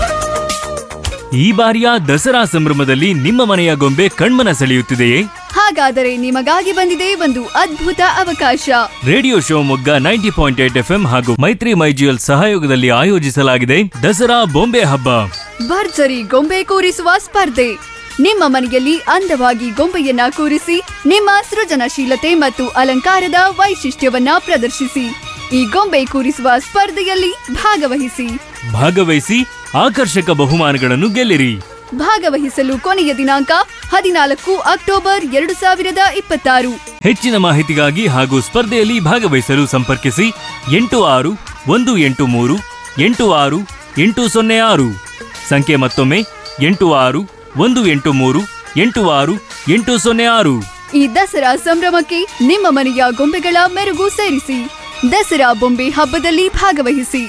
ಈ ಬಾರಿಯ ದಸರಾ ಸಂಭ್ರಮದಲ್ಲಿ ನಿಮ್ಮ ಮನೆಯ ಗೊಂಬೆ ಕಣ್ಮನ ಸೆಳೆಯುತ್ತಿದೆಯೇ ಹಾಗಾದರೆ ನಿಮಗಾಗಿ ಬಂದಿದೆ ಒಂದು ಅದ್ಭುತ ಅವಕಾಶ radio Shivamogga ninety point eight F ಹಾಗೂ ಮೈತ್ರಿ ಮೈಜಿಯಲ್ ಸಹಯೋಗದಲ್ಲಿ ಆಯೋಜಿಸಲಾಗಿದೆ ದಸರಾ ಬೊಂಬೆ ಹಬ್ಬ ಭರ್ಜರಿ ಗೊಂಬೆ ಕೂರಿಸುವ ಸ್ಪರ್ಧೆ ನಿಮ್ಮ ಮನೆಯಲ್ಲಿ ಅಂದವಾಗಿ ಗೊಂಬೆಯನ್ನ ಕೂರಿಸಿ ನಿಮ್ಮ ಸೃಜನಶೀಲತೆ ಮತ್ತು ಅಲಂಕಾರದ ವೈಶಿಷ್ಟ್ಯವನ್ನ ಪ್ರದರ್ಶಿಸಿ ಈ ಗೊಂಬೆ ಕೂರಿಸುವ ಸ್ಪರ್ಧೆಯಲ್ಲಿ ಭಾಗವಹಿಸಿ ಭಾಗವಹಿಸಿ ಆಕರ್ಷಕ ಬಹುಮಾನಗಳನ್ನು ಗೆಲ್ಲಿರಿ ಭಾಗವಹಿಸಲು ಕೊನೆಯ ದಿನಾಂಕ ಹದಿನಾಲ್ಕು ಅಕ್ಟೋಬರ್ ಎರಡು ಸಾವಿರದ ಇಪ್ಪತ್ತಾರು ಹೆಚ್ಚಿನ ಮಾಹಿತಿಗಾಗಿ ಹಾಗೂ ಸ್ಪರ್ಧೆಯಲ್ಲಿ ಭಾಗವಹಿಸಲು ಸಂಪರ್ಕಿಸಿ ಎಂಟು ಆರು ಒಂದು ಎಂಟು ಮೂರು ಎಂಟು ಆರು ಎಂಟು ಸೊನ್ನೆ ಆರು ಸಂಖ್ಯೆ ಮತ್ತೊಮ್ಮೆ ಎಂಟು ಆರು ಒಂದು ಎಂಟು ಮೂರು ಎಂಟು ಆರು ಎಂಟು ಸೊನ್ನೆ ಆರು ಈ ದಸರಾ ಸಂಭ್ರಮಕ್ಕೆ ನಿಮ್ಮ ಮನೆಯ ಗೊಂಬೆಗಳ ಮೆರುಗು ಸೇರಿಸಿ ದಸರಾ ಬೊಂಬೆ ಹಬ್ಬದಲ್ಲಿ ಭಾಗವಹಿಸಿ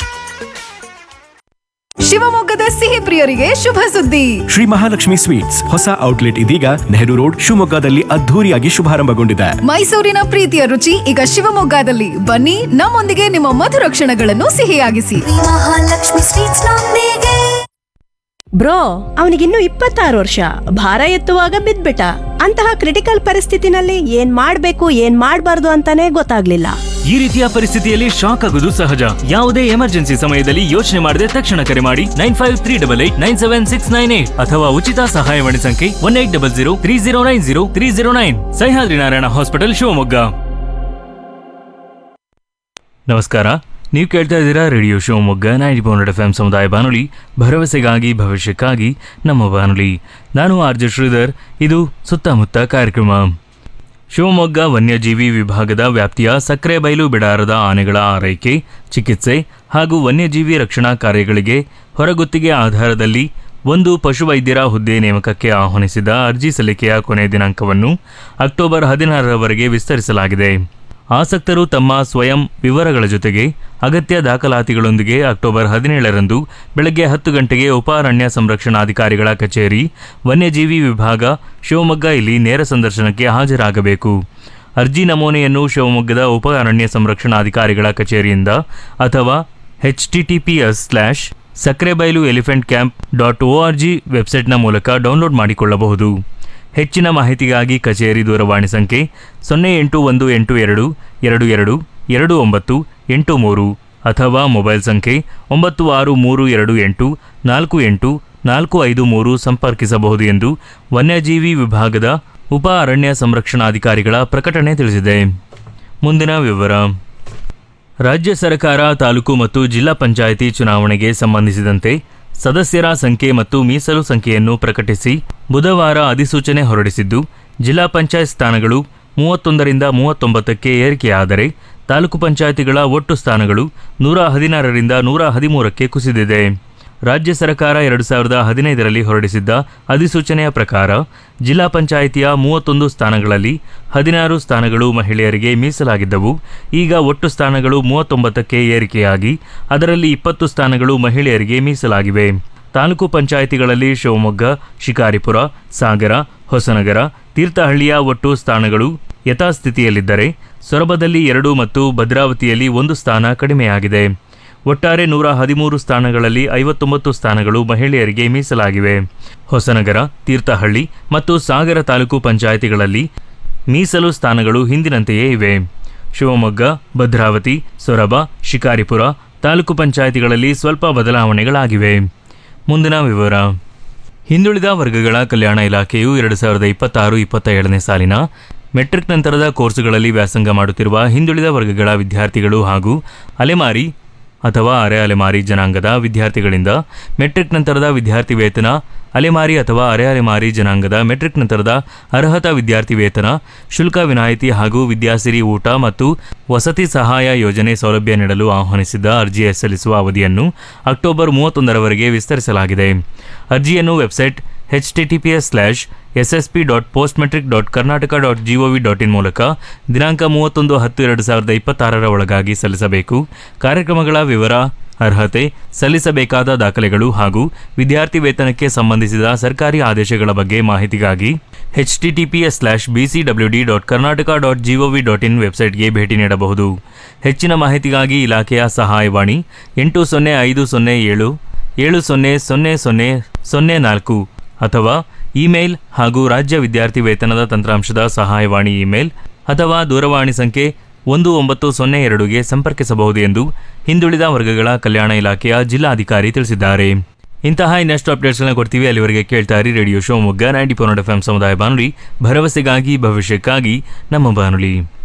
ಶಿವಮೊಗ್ಗದ ಸಿಹಿ ಪ್ರಿಯರಿಗೆ ಶುಭ ಸುದ್ದಿ ಶ್ರೀ ಮಹಾಲಕ್ಷ್ಮಿ ಸ್ವೀಟ್ಸ್ ಹೊಸ ಔಟ್ಲೆಟ್ ಇದೀಗ ನೆಹರು ರೋಡ್ ಶಿವಮೊಗ್ಗದಲ್ಲಿ ಅದ್ಧೂರಿಯಾಗಿ ಶುಭಾರಂಭಗೊಂಡಿದೆ ಮೈಸೂರಿನ ಪ್ರೀತಿಯ ರುಚಿ ಈಗ ಶಿವಮೊಗ್ಗದಲ್ಲಿ ಬನ್ನಿ ನಮ್ಮೊಂದಿಗೆ ನಿಮ್ಮ ಮಧುರ ಕ್ಷಣಗಳನ್ನು ಸಿಹಿಯಾಗಿಸಿ ಮಹಾಲಕ್ಷ್ಮಿ ಸ್ವೀಟ್ಸ್ ನೊಂದಿಗೆ ಬ್ರೋ ಅವನಿಗಿನ್ನು ಇಪ್ಪತ್ತಾರು ವರ್ಷ ಭಾರ ಎತ್ತುವಾಗ ಬಿದ್ಬಿಟ್ಟ ಅಂತಹ ಕ್ರಿಟಿಕಲ್ ಪರಿಸ್ಥಿತಿನಲ್ಲಿ ಏನ್ ಮಾಡ್ಬೇಕು ಏನ್ ಮಾಡ್ಬಾರ್ದು ಅಂತಾನೆ ಗೊತ್ತಾಗ್ಲಿಲ್ಲ ಈ ರೀತಿಯ ಪರಿಸ್ಥಿತಿಯಲ್ಲಿ ಶಾಕ್ ಆಗುವುದು ಸಹಜ ಯಾವುದೇ ಎಮರ್ಜೆನ್ಸಿ ಸಮಯದಲ್ಲಿ ಯೋಚನೆ ಮಾಡದೆ ತಕ್ಷಣ ಕರೆ ಮಾಡಿ nine five three double eight nine seven six nine eight ಅಥವಾ ಉಚಿತ ಸಹಾಯವಾಣಿ ಸಂಖ್ಯೆ one eight double zero three zero nine zero three zero nine Sahyadri Narayana hospital Shivamogga ನಮಸ್ಕಾರ ನೀವು ಕೇಳ್ತಾ ಇದ್ದೀರಾ radio Shivamogga ninety point F M ಸಮುದಾಯ ಬಾನುಲಿ ಭರವಸೆಗಾಗಿ ಭವಿಷ್ಯಕ್ಕಾಗಿ ನಮ್ಮ ಬಾನುಲಿ ನಾನು ಆರ್ ಜೆ ಶ್ರೀಧರ್ ಇದು ಸುತ್ತಮುತ್ತ ಕಾರ್ಯಕ್ರಮ ಶಿವಮೊಗ್ಗ ವನ್ಯಜೀವಿ ವಿಭಾಗದ ವ್ಯಾಪ್ತಿಯ ಸಕ್ಕರೆಬೈಲು ಬಿಡಾರದ ಆನೆಗಳ ಆರೈಕೆ ಚಿಕಿತ್ಸೆ ಹಾಗೂ ವನ್ಯಜೀವಿ ರಕ್ಷಣಾ ಕಾರ್ಯಗಳಿಗೆ ಹೊರಗುತ್ತಿಗೆ ಆಧಾರದಲ್ಲಿ ಒಂದು ಪಶುವೈದ್ಯರ ಹುದ್ದೆ ನೇಮಕಕ್ಕೆ ಆಹ್ವಾನಿಸಿದ ಅರ್ಜಿ ಸಲ್ಲಿಕೆಯ ಕೊನೆಯ ದಿನಾಂಕವನ್ನು ಅಕ್ಟೋಬರ್ ಹದಿನಾರರವರೆಗೆ ವಿಸ್ತರಿಸಲಾಗಿದೆ ಆಸಕ್ತರು ತಮ್ಮ ಸ್ವಯಂ ವಿವರಗಳ ಜೊತೆಗೆ ಅಗತ್ಯ ದಾಖಲಾತಿಗಳೊಂದಿಗೆ ಅಕ್ಟೋಬರ್ ಹದಿನೇಳರಂದು ಬೆಳಗ್ಗೆ ಹತ್ತು ಗಂಟೆಗೆ ಉಪ ಅರಣ್ಯ ಸಂರಕ್ಷಣಾಧಿಕಾರಿಗಳ ಕಚೇರಿ ವನ್ಯಜೀವಿ ವಿಭಾಗ ಶಿವಮೊಗ್ಗ ಇಲ್ಲಿ ನೇರ ಸಂದರ್ಶನಕ್ಕೆ ಹಾಜರಾಗಬೇಕು ಅರ್ಜಿ ನಮೂನೆಯನ್ನು ಶಿವಮೊಗ್ಗದ ಉಪ ಅರಣ್ಯ ಸಂರಕ್ಷಣಾಧಿಕಾರಿಗಳ ಕಚೇರಿಯಿಂದ ಅಥವಾ H T T P S slash Sakrebailu elephant camp dot O R G ವೆಬ್ಸೈಟ್ನ ಮೂಲಕ ಡೌನ್ಲೋಡ್ ಮಾಡಿಕೊಳ್ಳಬಹುದು ಹೆಚ್ಚಿನ ಮಾಹಿತಿಗಾಗಿ ಕಚೇರಿ ದೂರವಾಣಿ ಸಂಖ್ಯೆ ಸೊನ್ನೆ ಎಂಟು ಒಂದು ಎಂಟು ಎರಡು ಎರಡು ಎರಡು ಎರಡು ಒಂಬತ್ತು ಎಂಟು ಮೂರು ಅಥವಾ ಮೊಬೈಲ್ ಸಂಖ್ಯೆ ಒಂಬತ್ತು ಆರು ಮೂರು ಎರಡು ಎಂಟು ನಾಲ್ಕು ಎಂಟು ನಾಲ್ಕು ಐದು ಮೂರು ಸಂಪರ್ಕಿಸಬಹುದು ಎಂದು ವನ್ಯಜೀವಿ ವಿಭಾಗದ ಉಪ ಅರಣ್ಯ ಸಂರಕ್ಷಣಾಧಿಕಾರಿಗಳ ಪ್ರಕಟಣೆ ತಿಳಿಸಿದೆ ಮುಂದಿನ ವಿವರ ರಾಜ್ಯ ಸರ್ಕಾರ ತಾಲೂಕು ಮತ್ತು ಜಿಲ್ಲಾ ಪಂಚಾಯಿತಿ ಚುನಾವಣೆಗೆ ಸಂಬಂಧಿಸಿದಂತೆ ಸದಸ್ಯರ ಸಂಖ್ಯೆ ಮತ್ತು ಮೀಸಲು ಸಂಖ್ಯೆಯನ್ನು ಪ್ರಕಟಿಸಿ ಬುಧವಾರ ಅಧಿಸೂಚನೆ ಹೊರಡಿಸಿದ್ದು ಜಿಲ್ಲಾ ಪಂಚಾಯತ್ ಸ್ಥಾನಗಳು ಮೂವತ್ತೊಂದರಿಂದ ಮೂವತ್ತೊಂಬತ್ತಕ್ಕೆ ಏರಿಕೆಯಾದರೆ ತಾಲೂಕು ಪಂಚಾಯಿತಿಗಳ ಒಟ್ಟು ಸ್ಥಾನಗಳು ನೂರ ಹದಿನಾರರಿಂದ ನೂರ ಹದಿಮೂರಕ್ಕೆ ಕುಸಿದಿದೆ ರಾಜ್ಯ ಸರ್ಕಾರ ಎರಡು ಸಾವಿರದ ಹದಿನೈದರಲ್ಲಿ ಹೊರಡಿಸಿದ್ದ ಅಧಿಸೂಚನೆಯ ಪ್ರಕಾರ ಜಿಲ್ಲಾ ಪಂಚಾಯಿತಿಯ ಮೂವತ್ತೊಂದು ಸ್ಥಾನಗಳಲ್ಲಿ ಹದಿನಾರು ಸ್ಥಾನಗಳು ಮಹಿಳೆಯರಿಗೆ ಮೀಸಲಾಗಿದ್ದವು ಈಗ ಒಟ್ಟು ಸ್ಥಾನಗಳು ಮೂವತ್ತೊಂಬತ್ತಕ್ಕೆ ಏರಿಕೆಯಾಗಿ ಅದರಲ್ಲಿ ಇಪ್ಪತ್ತು ಸ್ಥಾನಗಳು ಮಹಿಳೆಯರಿಗೆ ಮೀಸಲಾಗಿವೆ ತಾಲೂಕು ಪಂಚಾಯಿತಿಗಳಲ್ಲಿ ಶಿವಮೊಗ್ಗ ಶಿಕಾರಿಪುರ ಸಾಗರ ಹೊಸನಗರ ತೀರ್ಥಹಳ್ಳಿಯ ಒಟ್ಟು ಸ್ಥಾನಗಳು ಯಥಾಸ್ಥಿತಿಯಲ್ಲಿದ್ದರೆ ಸೊರಬದಲ್ಲಿ ಎರಡು ಮತ್ತು ಭದ್ರಾವತಿಯಲ್ಲಿ ಒಂದು ಸ್ಥಾನ ಕಡಿಮೆಯಾಗಿದೆ ಒಟ್ಟಾರೆ ನೂರ ಹದಿಮೂರು ಸ್ಥಾನಗಳಲ್ಲಿ ಐವತ್ತೊಂಬತ್ತು ಸ್ಥಾನಗಳು ಮಹಿಳೆಯರಿಗೆ ಮೀಸಲಾಗಿವೆ ಹೊಸನಗರ ತೀರ್ಥಹಳ್ಳಿ ಮತ್ತು ಸಾಗರ ತಾಲೂಕು ಪಂಚಾಯಿತಿಗಳಲ್ಲಿ ಮೀಸಲು ಸ್ಥಾನಗಳು ಹಿಂದಿನಂತೆಯೇ ಇವೆ ಶಿವಮೊಗ್ಗ ಭದ್ರಾವತಿ ಸೊರಬ ಶಿಕಾರಿಪುರ ತಾಲೂಕು ಪಂಚಾಯಿತಿಗಳಲ್ಲಿ ಸ್ವಲ್ಪ ಬದಲಾವಣೆಗಳಾಗಿವೆ ಮುಂದಿನ ವಿವರ ಹಿಂದುಳಿದ ವರ್ಗಗಳ ಕಲ್ಯಾಣ ಇಲಾಖೆಯು ಎರಡು ಸಾವಿರದ ಇಪ್ಪತ್ತಾರು ಇಪ್ಪತ್ತ ಏಳನೇ ಸಾಲಿನ ಮೆಟ್ರಿಕ್ ನಂತರದ ಕೋರ್ಸುಗಳಲ್ಲಿ ವ್ಯಾಸಂಗ ಮಾಡುತ್ತಿರುವ ಹಿಂದುಳಿದ ವರ್ಗಗಳ ವಿದ್ಯಾರ್ಥಿಗಳು ಹಾಗೂ ಅಲೆಮಾರಿ ಅಥವಾ ಅರೆ ಅಲೆಮಾರಿ ಜನಾಂಗದ ವಿದ್ಯಾರ್ಥಿಗಳಿಂದ ಮೆಟ್ರಿಕ್ ನಂತರದ ವಿದ್ಯಾರ್ಥಿ ವೇತನ ಅಲೆಮಾರಿ ಅಥವಾ ಅರೆ ಅಲೆಮಾರಿ ಜನಾಂಗದ ಮೆಟ್ರಿಕ್ ನಂತರದ ಅರ್ಹತಾ ವಿದ್ಯಾರ್ಥಿ ವೇತನ ಶುಲ್ಕ ವಿನಾಯಿತಿ ಹಾಗೂ ವಿದ್ಯಾಸಿರಿ ಊಟ ಮತ್ತು ವಸತಿ ಸಹಾಯ ಯೋಜನೆ ಸೌಲಭ್ಯ ನೀಡಲು ಆಹ್ವಾನಿಸಿದ್ದ ಅರ್ಜಿ ಸಲ್ಲಿಸುವ ಅವಧಿಯನ್ನು ಅಕ್ಟೋಬರ್ ಮೂವತ್ತೊಂದರವರೆಗೆ ವಿಸ್ತರಿಸಲಾಗಿದೆ ಅರ್ಜಿಯನ್ನು website H T T P S slash S S P dot post matric dot Karnataka dot G O V dot in ಮೂಲಕ ದಿನಾಂಕ ಮೂವತ್ತೊಂದು ಹತ್ತು ಎರಡು ಸಾವಿರದ ಇಪ್ಪತ್ತಾರರ ಒಳಗಾಗಿ ಸಲ್ಲಿಸಬೇಕು ಕಾರ್ಯಕ್ರಮಗಳ ವಿವರ ಅರ್ಹತೆ ಸಲ್ಲಿಸಬೇಕಾದ ದಾಖಲೆಗಳು ಹಾಗೂ ವಿದ್ಯಾರ್ಥಿ ವೇತನಕ್ಕೆ ಸಂಬಂಧಿಸಿದ ಸರ್ಕಾರಿ ಆದೇಶಗಳ ಬಗ್ಗೆ ಮಾಹಿತಿಗಾಗಿ H T T P S slash B C W D dot Karnataka dot G O V dot in ವೆಬ್ಸೈಟ್ಗೆ ಭೇಟಿ ನೀಡಬಹುದು ಹೆಚ್ಚಿನ ಮಾಹಿತಿಗಾಗಿ ಇಲಾಖೆಯ ಸಹಾಯವಾಣಿ ಎಂಟು ಸೊನ್ನೆ ಐದು ಸೊನ್ನೆ ಏಳು ಏಳು ಸೊನ್ನೆ ಸೊನ್ನೆ ಸೊನ್ನೆ ಸೊನ್ನೆ ನಾಲ್ಕು ಅಥವಾ ಇಮೇಲ್ ಹಾಗೂ ರಾಜ್ಯ ವಿದ್ಯಾರ್ಥಿ ವೇತನದ ತಂತ್ರಾಂಶದ ಸಹಾಯವಾಣಿ ಇಮೇಲ್ ಅಥವಾ ದೂರವಾಣಿ ಸಂಖ್ಯೆ ಒಂದು ಒಂಬತ್ತು ಸೊನ್ನೆ ಎರಡುಗೆ ಸಂಪರ್ಕಿಸಬಹುದು ಎಂದು ಹಿಂದುಳಿದ ವರ್ಗಗಳ ಕಲ್ಯಾಣ ಇಲಾಖೆಯ ಜಿಲ್ಲಾಧಿಕಾರಿ ತಿಳಿಸಿದ್ದಾರೆ ಇಂತಹ ಇನ್ನಷ್ಟು ಅಪ್ಡೇಟ್ಸ್ಗಳನ್ನ ಕೊಡ್ತೀವಿ ಅಲ್ಲಿವರೆಗೆ ಕೇಳ್ತಾ ಇರಿ radio Shivamogga ninety four F M ಸಮುದಾಯ ಬಾನುಲಿ ಭರವಸೆಗಾಗಿ ಭವಿಷ್ಯಕ್ಕಾಗಿ ನಮ್ಮ ಬಾನುಲಿ